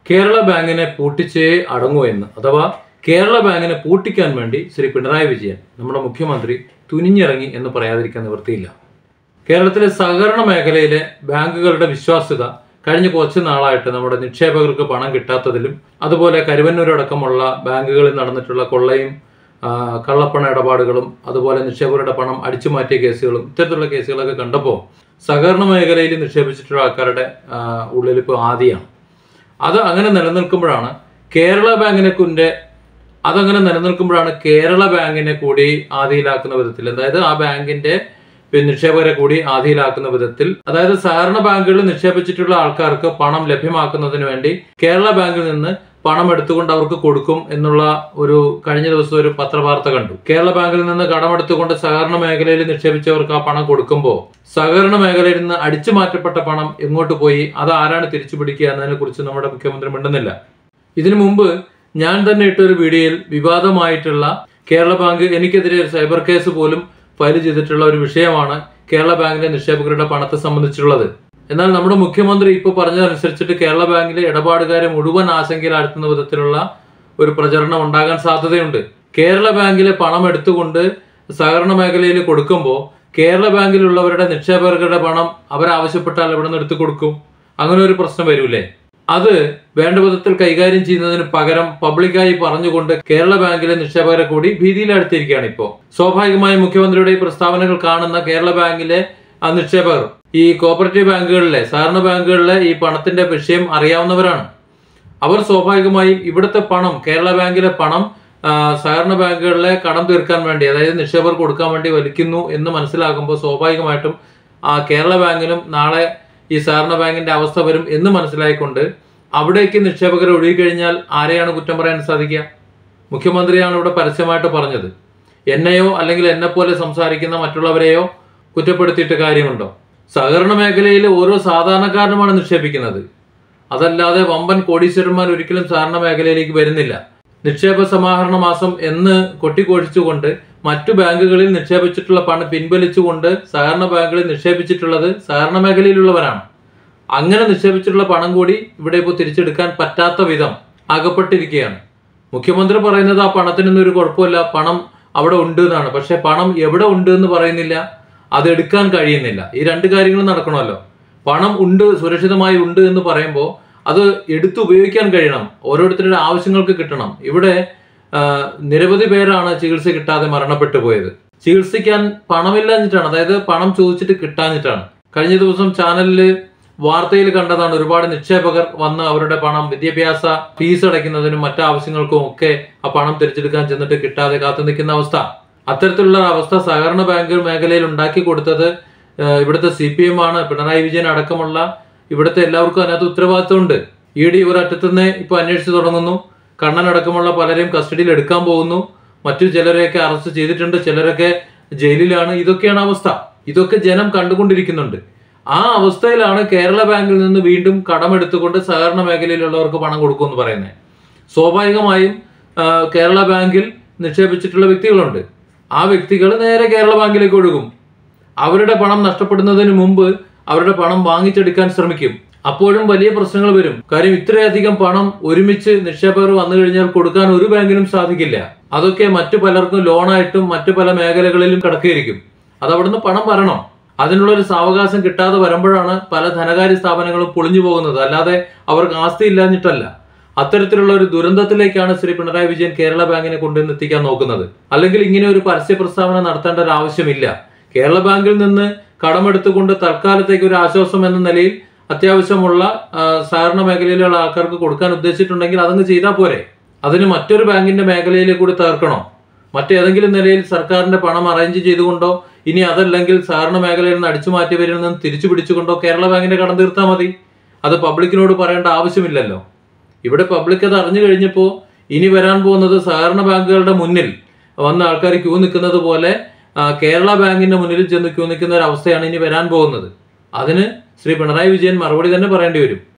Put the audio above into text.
കേരള ബാങ്കിനെ പൂട്ടിച്ചേ അടങ്ങൂ എന്ന് അഥവാ കേരള ബാങ്കിനെ പൂട്ടിക്കാൻ വേണ്ടി ശ്രീ പിണറായി വിജയൻ നമ്മുടെ മുഖ്യമന്ത്രി തുനിഞ്ഞിറങ്ങി എന്ന് പറയാതിരിക്കാൻ നിവൃത്തിയില്ല കേരളത്തിലെ സഹകരണ മേഖലയിലെ ബാങ്കുകളുടെ വിശ്വാസ്യത കഴിഞ്ഞ കുറച്ച് നാളായിട്ട് നമ്മുടെ നിക്ഷേപകർക്ക് പണം കിട്ടാത്തതിലും അതുപോലെ കരുവന്നൂരടക്കമുള്ള ബാങ്കുകളിൽ നടന്നിട്ടുള്ള കൊള്ളയും ആ, കള്ളപ്പണ ഇടപാടുകളും അതുപോലെ നിക്ഷേപകരുടെ പണം അടിച്ചു മാറ്റിയ കേസുകളും ഇത്തരത്തിലുള്ള കേസുകളൊക്കെ കണ്ടപ്പോൾ സഹകരണ മേഖലയിൽ നിക്ഷേപിച്ചിട്ടുള്ള ആൾക്കാരുടെ ആ, ഉള്ളിലിപ്പോൾ ആദിയാണ് അത് അങ്ങനെ നിലനിൽക്കുമ്പോഴാണ് കേരള ബാങ്കിനെ കുന്റെ അതങ്ങനെ നിലനിൽക്കുമ്പോഴാണ് കേരള ബാങ്കിനെ കൂടി ആദിയിലാക്കുന്ന വിധത്തിൽ അതായത് ആ ബാങ്കിന്റെ പിന്നെ നിക്ഷേപകരെ കൂടി ആദിയിലാക്കുന്ന വിധത്തിൽ അതായത് സഹകരണ ബാങ്കുകളിൽ നിക്ഷേപിച്ചിട്ടുള്ള ആൾക്കാർക്ക് പണം ലഭ്യമാക്കുന്നതിന് വേണ്ടി കേരള ബാങ്കിൽ നിന്ന് പണം എടുത്തുകൊണ്ട് അവർക്ക് കൊടുക്കും എന്നുള്ള ഒരു കഴിഞ്ഞ ദിവസം ഒരു പത്രവാർത്ത കണ്ടു കേരള ബാങ്കിൽ നിന്ന് കടമെടുത്തുകൊണ്ട് സഹകരണ മേഖലയിൽ നിക്ഷേപിച്ചവർക്ക് ആ പണം കൊടുക്കുമ്പോൾ സഹകരണ മേഖലയിൽ നിന്ന് അടിച്ചു മാറ്റപ്പെട്ട പണം എങ്ങോട്ട് പോയി അത് ആരാണ് തിരിച്ചു പിടിക്കുക എന്നതിനെ കുറിച്ച് നമ്മുടെ മുഖ്യമന്ത്രി മിണ്ടുന്നില്ല ഇതിനു മുമ്പ് ഞാൻ തന്നെ ഇട്ട ഒരു വീഡിയോയിൽ വിവാദമായിട്ടുള്ള കേരള ബാങ്ക് എനിക്കെതിരെ ഒരു സൈബർ കേസ് പോലും ഫയൽ ചെയ്തിട്ടുള്ള ഒരു വിഷയമാണ് കേരള ബാങ്കിലെ നിക്ഷേപകരുടെ പണത്തെ സംബന്ധിച്ചുള്ളത് എന്നാൽ നമ്മുടെ മുഖ്യമന്ത്രി ഇപ്പോൾ പറഞ്ഞതനുസരിച്ചിട്ട് കേരള ബാങ്കിലെ ഇടപാടുകാരെ മുഴുവൻ ആശങ്കയിലാഴ്ത്തുന്ന വിധത്തിലുള്ള ഒരു പ്രചരണം ഉണ്ടാകാൻ സാധ്യതയുണ്ട് കേരള ബാങ്കിലെ പണം എടുത്തുകൊണ്ട് സഹകരണ മേഖലയിൽ കൊടുക്കുമ്പോൾ കേരള ബാങ്കിലുള്ളവരുടെ നിക്ഷേപകരുടെ പണം അവരാവശ്യപ്പെട്ടാൽ എവിടെ നിന്ന് എടുത്തു കൊടുക്കും അങ്ങനെ ഒരു പ്രശ്നം വരൂലേ അത് വേണ്ട വിധത്തിൽ കൈകാര്യം ചെയ്യുന്നതിന് പകരം പബ്ലിക്കായി പറഞ്ഞുകൊണ്ട് കേരള ബാങ്കിലെ നിക്ഷേപകരെ കൂടി ഭീതിയിലാഴ്ത്തിയിരിക്കുകയാണ് ഇപ്പോൾ സ്വാഭാവികമായും മുഖ്യമന്ത്രിയുടെ ഈ പ്രസ്താവനകൾ കാണുന്ന കേരള ബാങ്കിലെ ആ നിക്ഷേപകർ ഈ കോപ്പറേറ്റീവ് ബാങ്കുകളിലെ സഹകരണ ബാങ്കുകളിലെ ഈ പണത്തിന്റെ വിഷയം അറിയാവുന്നവരാണ് അവർ സ്വാഭാവികമായും ഇവിടുത്തെ പണം കേരള ബാങ്കിലെ പണം ആ, സഹകരണ ബാങ്കുകളിലെ കടം തീർക്കാൻ വേണ്ടി അതായത് നിക്ഷേപകർ കൊടുക്കാൻ വേണ്ടി വലിക്കുന്നു എന്ന് മനസ്സിലാക്കുമ്പോൾ സ്വാഭാവികമായിട്ടും ആ കേരള ബാങ്കിനും നാളെ ഈ സഹകരണ ബാങ്കിന്റെ അവസ്ഥ വരും എന്ന് മനസ്സിലായിക്കൊണ്ട് അവിടേക്ക് നിക്ഷേപകർ ഒഴുകിക്കഴിഞ്ഞാൽ ആരെയാണ് കുറ്റം പറയാൻ സാധിക്കുക മുഖ്യമന്ത്രിയാണ് ഇവിടെ പരസ്യമായിട്ട് പറഞ്ഞത് എന്നെയോ അല്ലെങ്കിൽ എന്നെ പോലെ സംസാരിക്കുന്ന മറ്റുള്ളവരെയോ കുറ്റപ്പെടുത്തിയിട്ട് കാര്യമുണ്ടോ സഹകരണ മേഖലയിൽ ഓരോ സാധാരണക്കാരനുമാണ് നിക്ഷേപിക്കുന്നത് അതല്ലാതെ വമ്പൻ കോടീശ്വരന്മാർ ഒരിക്കലും സഹകരണ മേഖലയിലേക്ക് വരുന്നില്ല നിക്ഷേപ സമാഹരണ മാസം എന്ന് കൊട്ടിക്കൊഴിച്ചുകൊണ്ട് മറ്റു ബാങ്കുകളിൽ നിക്ഷേപിച്ചിട്ടുള്ള പണം പിൻവലിച്ചുകൊണ്ട് സഹകരണ ബാങ്കുകളിൽ നിക്ഷേപിച്ചിട്ടുള്ളത് സഹകരണ മേഖലയിലുള്ളവരാണ് അങ്ങനെ നിക്ഷേപിച്ചിട്ടുള്ള പണം കൂടി ഇവിടെ ഇപ്പോൾ തിരിച്ചെടുക്കാൻ പറ്റാത്ത വിധം അകപ്പെട്ടിരിക്കുകയാണ് മുഖ്യമന്ത്രി പറയുന്നത് ആ പണത്തിനൊന്നും ഒരു കുഴപ്പമില്ല പണം അവിടെ ഉണ്ട് എന്നാണ് പക്ഷെ പണം എവിടെ ഉണ്ട് എന്ന് പറയുന്നില്ല അത് എടുക്കാൻ കഴിയുന്നില്ല ഈ രണ്ട് കാര്യങ്ങളും നടക്കണമല്ലോ പണം ഉണ്ട് സുരക്ഷിതമായി ഉണ്ട് എന്ന് പറയുമ്പോൾ അത് എടുത്ത് ഉപയോഗിക്കാൻ കഴിയണം ഓരോരുത്തരുടെ ആവശ്യങ്ങൾക്ക് കിട്ടണം ഇവിടെ ആ, നിരവധി പേരാണ് ചികിത്സ കിട്ടാതെ മരണപ്പെട്ടു പോയത് ചികിത്സിക്കാൻ പണമില്ലാഞ്ഞിട്ടാണ് അതായത് പണം ചോദിച്ചിട്ട് കിട്ടാഞ്ഞിട്ടാണ് കഴിഞ്ഞ ദിവസം ചാനലിൽ വാർത്തയിൽ കണ്ടതാണ് ഒരുപാട് നിക്ഷേപകർ വന്ന് അവരുടെ പണം വിദ്യാഭ്യാസ ഫീസ് അടയ്ക്കുന്നതിനും മറ്റു ആവശ്യങ്ങൾക്കും ഒക്കെ ആ പണം തിരിച്ചെടുക്കാൻ ചെന്നിട്ട് കിട്ടാതെ കാത്തു നിൽക്കുന്ന അവസ്ഥ അത്തരത്തിലുള്ള അവസ്ഥ സഹകരണ ബാങ്ക് മേഖലയിൽ ഉണ്ടാക്കി കൊടുത്തത് ഏഹ്, ഇവിടുത്തെ സി പി എം ആണ് പിണറായി വിജയൻ അടക്കമുള്ള ഇവിടുത്തെ എല്ലാവർക്കും അതിനകത്ത് ഉത്തരവാദിത്വമുണ്ട് ഇ ഡി ഒരറ്റത്തുനിന്ന് ഇപ്പൊ അന്വേഷിച്ചു തുടങ്ങുന്നു കണ്ണൻ അടക്കമുള്ള പലരെയും കസ്റ്റഡിയിൽ എടുക്കാൻ പോകുന്നു മറ്റു ചിലരെയൊക്കെ അറസ്റ്റ് ചെയ്തിട്ടുണ്ട് ചിലരൊക്കെ ജയിലിലാണ് ഇതൊക്കെയാണ് അവസ്ഥ ഇതൊക്കെ ജനം കണ്ടുകൊണ്ടിരിക്കുന്നുണ്ട് ആ അവസ്ഥയിലാണ് കേരള ബാങ്കിൽ നിന്ന് വീണ്ടും കടമെടുത്തുകൊണ്ട് സഹകരണ മേഖലയിലുള്ളവർക്ക് പണം കൊടുക്കുമെന്ന് പറയുന്നത് സ്വാഭാവികമായും ആ, കേരള ബാങ്കിൽ നിക്ഷേപിച്ചിട്ടുള്ള വ്യക്തികളുണ്ട് ആ വ്യക്തികൾ നേരെ കേരള ബാങ്കിലേക്ക് ഒഴുകും അവരുടെ പണം നഷ്ടപ്പെടുന്നതിന് മുമ്പ് അവരുടെ പണം വാങ്ങിച്ചെടുക്കാൻ ശ്രമിക്കും അപ്പോഴും വലിയ പ്രശ്നങ്ങൾ വരും കാര്യം ഇത്രയധികം പണം ഒരുമിച്ച് നിക്ഷേപകർ വന്നു കഴിഞ്ഞാൽ കൊടുക്കാൻ ഒരു ബാങ്കിനും സാധിക്കില്ല അതൊക്കെ മറ്റു പലർക്കും ലോണായിട്ടും മറ്റു പല മേഖലകളിലും കിടക്കുകയായിരിക്കും അത് അവിടുന്ന് പണം വരണം അതിനുള്ള ഒരു സാവകാശം കിട്ടാതെ വരുമ്പോഴാണ് പല ധനകാര്യ സ്ഥാപനങ്ങളും പൊളിഞ്ഞു പോകുന്നത് അല്ലാതെ അവർക്ക് ആസ്തി ഇല്ലാഞ്ഞിട്ടല്ല അത്തരത്തിലുള്ള ഒരു ദുരന്തത്തിലേക്കാണ് ശ്രീ പിണറായി വിജയൻ കേരള ബാങ്കിനെ കൊണ്ടുവന്ന് എത്തിക്കാൻ നോക്കുന്നത് അല്ലെങ്കിൽ ഇങ്ങനെ ഒരു പരസ്യ പ്രസ്താവന നടത്തേണ്ട ഒരു ആവശ്യമില്ല കേരള ബാങ്കിൽ നിന്ന് കടമെടുത്തുകൊണ്ട് തൽക്കാലത്തേക്ക് ഒരു ആശ്വാസം എന്ന നിലയിൽ അത്യാവശ്യമുള്ള ആ, സഹകരണ മേഖലയിലുള്ള ആൾക്കാർക്ക് കൊടുക്കാൻ ഉദ്ദേശിച്ചിട്ടുണ്ടെങ്കിൽ അതങ്ങ് ചെയ്താൽ പോരെ അതിന് മറ്റൊരു ബാങ്കിന്റെ മേഖലയിലേക്ക് കൂടി തകർക്കണോ മറ്റേതെങ്കിലും നിലയിൽ സർക്കാരിന്റെ പണം അറേഞ്ച് ചെയ്തുകൊണ്ടോ ഇനി അതല്ലെങ്കിൽ സഹകരണ മേഖലയിൽ നിന്ന് അടിച്ചു മാറ്റിയവരിൽ നിന്ന് തിരിച്ചു പിടിച്ചുകൊണ്ടോ കേരള ബാങ്കിന്റെ കടം തീർത്താൽ മതി അത് പബ്ലിക്കിനോട് പറയേണ്ട ആവശ്യമില്ലല്ലോ ഇവിടെ പബ്ലിക് അത് അറിഞ്ഞു കഴിഞ്ഞപ്പോൾ ഇനി വരാൻ പോകുന്നത് സഹകരണ ബാങ്കുകളുടെ മുന്നിൽ വന്ന ആൾക്കാർ ക്യൂ നിൽക്കുന്നത് പോലെ ആ, കേരള ബാങ്കിന്റെ മുന്നിൽ ചെന്ന് ക്യൂ നിൽക്കുന്ന ഒരു അവസ്ഥയാണ് ഇനി വരാൻ പോകുന്നത് അതിന് ശ്രീ പിണറായി വിജയൻ മറുപടി തന്നെ പറയേണ്ടി വരും